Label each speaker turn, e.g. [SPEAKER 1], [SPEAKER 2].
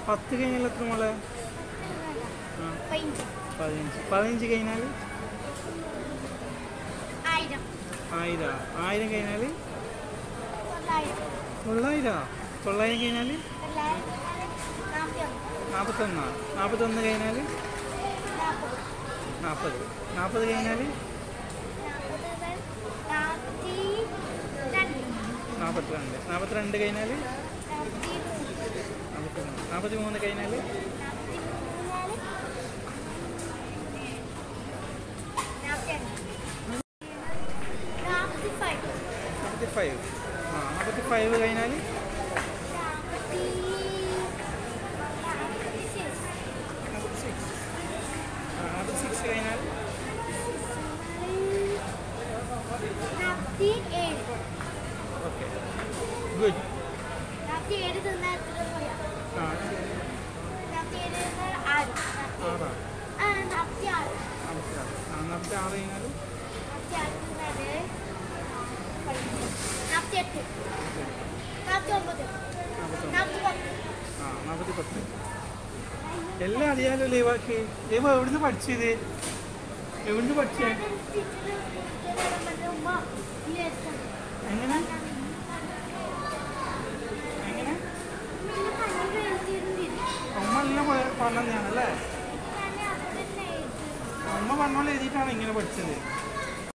[SPEAKER 1] പത്ത് കഴിഞ്ഞാൽ എത്ര മോളെ ആ
[SPEAKER 2] പതിനഞ്ച്
[SPEAKER 1] പതിനഞ്ച് പതിനഞ്ച് കഴിഞ്ഞാൽ
[SPEAKER 2] ആയിരം
[SPEAKER 1] ആയിരം ആയിരം കഴിഞ്ഞാൽ
[SPEAKER 2] തൊള്ളായിരം
[SPEAKER 1] തൊള്ളായിരം തൊള്ളായിരം കഴിഞ്ഞാൽ
[SPEAKER 2] തൊള്ളായിരം നാൽപ്പത്തി ഒന്ന്
[SPEAKER 1] നാൽപ്പത്തൊന്നാ നാൽപ്പത്തൊന്ന് കഴിഞ്ഞാൽ
[SPEAKER 2] നാൽപ്പത്
[SPEAKER 1] നാൽപ്പത് നാൽപ്പത് കഴിഞ്ഞാൽ
[SPEAKER 2] നാൽപ്പത് നാൽപ്പത്തി രണ്ട്
[SPEAKER 1] നാൽപ്പത്തിരണ്ട് നാൽപ്പത്തിരണ്ട് കഴിഞ്ഞാൽ
[SPEAKER 2] നാൽപ്പത്തി മൂന്ന്
[SPEAKER 1] നാൽപ്പത്തിമൂന്ന് നാൽപ്പത്തി മൂന്ന് കഴിഞ്ഞാൽ
[SPEAKER 2] നാൽപ്പത്തി മൂന്നാല് നാൽപ്പത്തി അഞ്ച് നാൽപ്പത്തി ഫൈവ്
[SPEAKER 1] നാൽപ്പത്തി ഫൈവ് ആ നാൽപ്പത്തി ഫൈവ് കഴിഞ്ഞാൽ
[SPEAKER 2] നാൽപ്പത്തി നാൽപ്പത്തി സിക്സ്
[SPEAKER 1] നാൽപ്പത്തി സിക്സ് ആ നാൽപ്പത്തി സിക്സ് കഴിഞ്ഞാൽ
[SPEAKER 2] നാൽപ്പത്തി ഏഴ്
[SPEAKER 1] ഓക്കെ ഗുഡ്
[SPEAKER 2] നാൽപ്പത്തി ഏഴ് തിന്നാൽ എത്ര പോയാ
[SPEAKER 1] ആ
[SPEAKER 2] നാൽപ്പത്തി ഏഴ് തിന്നാൽ ആറ്
[SPEAKER 1] ആറാ
[SPEAKER 2] ആ നാൽപ്പത്തി ആറ്
[SPEAKER 1] നാൽപ്പത്തി ആറ് ആ നാൽപ്പത്തി ആറ് കഴിഞ്ഞാൽ
[SPEAKER 2] നാൽപ്പത്തി ആറ് തിന്നാല് നാൽപ്പത്തി എട്ട് നാൽപ്പത്തി ഒമ്പത്
[SPEAKER 1] നാൽപ്പത്തൊന്ന്
[SPEAKER 2] നാൽപ്പത്തി പത്ത്
[SPEAKER 1] ആ നാൽപ്പത്തി പത്ത് എല്ലാം അറിയാലോ ലീവാക്കി ലീവ എവിടുന്ന് പഠിച്ചത് എവിടുന്ന് പഠിച്ചേ
[SPEAKER 2] ഉമ്മ ഇല്ല
[SPEAKER 1] എങ്ങനെ എങ്ങനെ അമ്മ എല്ലാം പറഞ്ഞതാണല്ലേ അമ്മ പറഞ്ഞോളെ എഴുതിയിട്ടാണ് ഇങ്ങനെ പഠിച്ചത്